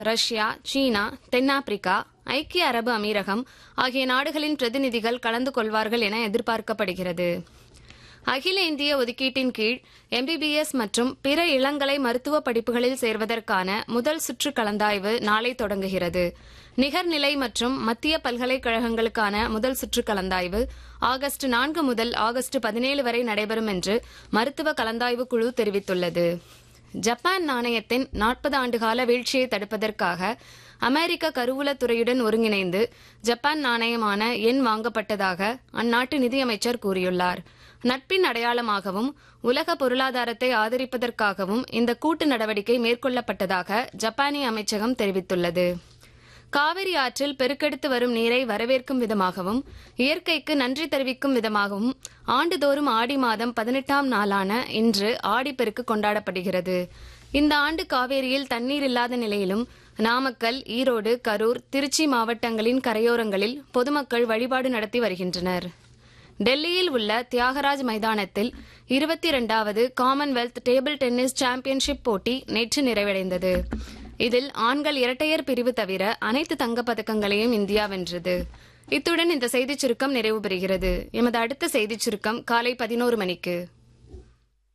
Russia சீனா தென்னாப்பிரிக்கா ஐக்கிய அரபு அமீரகம் ஆகிய நாடுகளின் பிரதிநிதிகள் கலந்து கொள்வார்கள் என எதிர்பார்க்கப்படுகிறது அகில இந்திய ஒதுக்கீட்டின் கீழ் எம்பிபிஎஸ் மற்றும் பிற இளங்கலை மருத்துவ படிப்புகளில் சேர்வதற்கான முதல் சுற்று கலந்தாய்வு நாளை தொடங்குகிறது நிகர்நிலை மற்றும் மத்திய பல்கலைக்கழகங்களுக்கான முதல் சுற்று கலந்தாய்வு ஆகஸ்ட் நான்கு முதல் ஆகஸ்ட் பதினேழு வரை நடைபெறும் என்று மருத்துவ கலந்தாய்வு குழு தெரிவித்துள்ளது ஜப்பான் நாணயத்தின் நாற்பது ஆண்டுகால வீழ்ச்சியை தடுப்பதற்காக அமெரிக்க கருவூலத்துறையுடன் ஒருங்கிணைந்து ஜப்பான் நாணயமான எண் வாங்கப்பட்டதாக அந்நாட்டு நிதியமைச்சர் கூறியுள்ளார் நட்பின் அடையாளமாகவும் உலக பொருளாதாரத்தை ஆதரிப்பதற்காகவும் இந்த கூட்டு நடவடிக்கை மேற்கொள்ளப்பட்டதாக ஜப்பானிய அமைச்சகம் தெரிவித்துள்ளது காவிரி ஆற்றில் பெருக்கெடுத்து வரும் நீரை வரவேற்கும் விதமாகவும் இயற்கைக்கு நன்றி தெரிவிக்கும் விதமாகவும் ஆண்டுதோறும் ஆடி மாதம் பதினெட்டாம் நாளான இன்று ஆடிப்பெருக்கு கொண்டாடப்படுகிறது இந்த ஆண்டு காவேரியில் தண்ணீர் இல்லாத நிலையிலும் நாமக்கல் ஈரோடு கரூர் திருச்சி மாவட்டங்களின் கரையோரங்களில் பொதுமக்கள் வழிபாடு நடத்தி வருகின்றனர் டெல்லியில் உள்ள தியாகராஜ் மைதானத்தில் இருபத்தி இரண்டாவது காமன்வெல்த் டேபிள் டென்னிஸ் சாம்பியன்ஷிப் போட்டி நேற்று நிறைவடைந்தது இதில் ஆண்கள் இரட்டையர் பிரிவு தவிர அனைத்து தங்கப் பதக்கங்களையும் இந்தியா வென்றது இத்துடன் இந்த செய்திச் சுருக்கம் நிறைவு பெறுகிறது எமது அடுத்த செய்திச் சுருக்கம் காலை பதினோரு மணிக்கு